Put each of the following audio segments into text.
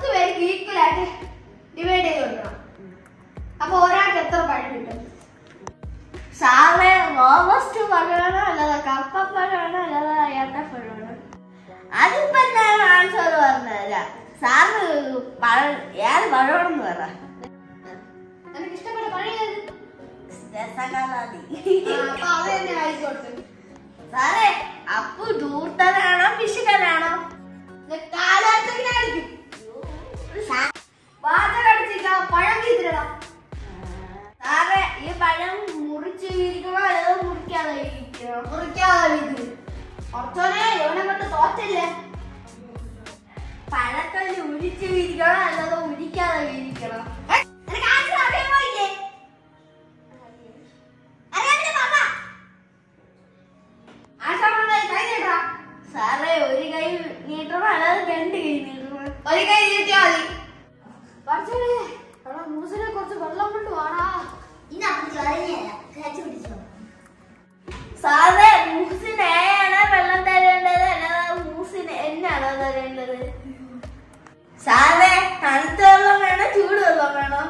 പേർക്ക് ഈക്വൽ ആയിട്ട് ഡിവൈഡ് ചെയ്ത് കൊടുക്കണം അപ്പൊ ഒരാൾക്ക് എത്ര പഴം കിട്ടും സാറ് റോബസ്റ്റ് പഴമാണോ അല്ലാതെ കപ്പ പഴമാണോ അല്ലാതെ ഏത്തപ്പഴമാണോ അതിപ്പോ ഞാൻ ആൻസർ പറഞ്ഞുതരാം സാറ് പഴം ഏത് പഴമാണെന്ന് പറ എനിക്ക് ഇഷ്ടപ്പെട്ട പഴം ഏത്? രസകഥാതി ആ, അപ്പൊ അത് തന്നെ ആയിക്കോട്ടെ സാറേ അപ്പു ദൂർത്തനാണോ പിശുക്കനാണോ കാലാഴ്ചക്കിനായിരിക്കും വാചകടിച്ചില്ല പഴം കീതിരടാ സാറേ ഈ പഴം മുറിച്ച് വീരിക്കണോ അല്ലാതെ മുറിക്കാതെ ഇരിക്കണോ മുറിക്കാതെ വീതിര് കുറച്ചോനെ ഇവനെ കൊണ്ട് തോറ്റില്ലേ പഴക്കല്ല് ഉരിച്ച് വീരിക്കണോ അല്ലാതെ ഉരിക്കാതെ വീരിക്കണോ ഏ, നിനക്ക് ആൻസർ അറിയാമോ ഇല്ലേ അറിയാമെങ്കിൽ പറ. ആൻസർ പറഞ്ഞാൽ കൈ നീട്ടടാ. സാറേ ഒരു കൈ നീട്ടണോ അല്ലാതെ രണ്ട് കൈ നീട്ടണോ ഒരു കൈ നീട്ടിയാ മതി കുറച്ചോനെ എടാ മൂസിനെ കുറച്ച് വെള്ളം കൊണ്ട് വാടാ സാറേ മൂസിന് ഏയാണോ വെള്ളം തരേണ്ടത് അല്ലാതെ മൂസിന് എന്നാണോ തരേണ്ടത് സാറേ തണുത്ത വെള്ളം വേണം ചൂട് വെള്ളം വേണം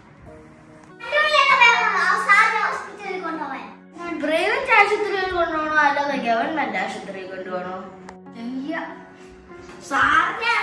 പ്രൈവറ്റ് ആശുപത്രിയിൽ കൊണ്ടുപോകണോ അല്ലാതെ ഗവൺമെന്റ് ആശുപത്രിയിൽ കൊണ്ടുപോകണോ സാറിനെ